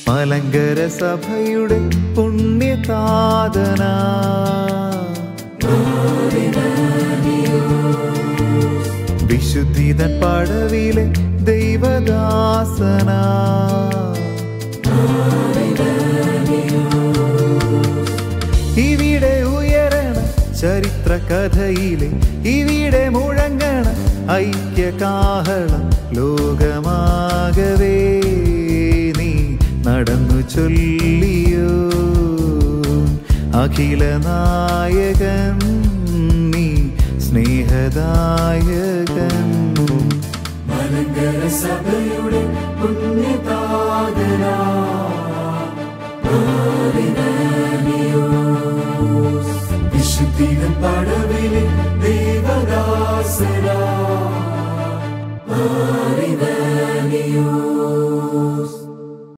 മലങ്കര സഭയുടെ പുണ്യതാതന വിശുദ്ധിതൻ പടവിലെ ദൈവദാസന ഇവിടെ ഉയരണ ചരിത്ര കഥയിലെ ഇവിടെ മുഴങ്ങണ ഐക്യകാഹളം ലോകമാകവേ നീ നടന്നു ചൊല്ലിയോ അഖില നായകൻ നീ സ്നേഹദായകൻ മലങ്കര സഭയുടെ പുണ്യതാതന വിശുദ്ധികൾ പടവിലെ ദേവദാസന മാറിവനിയോ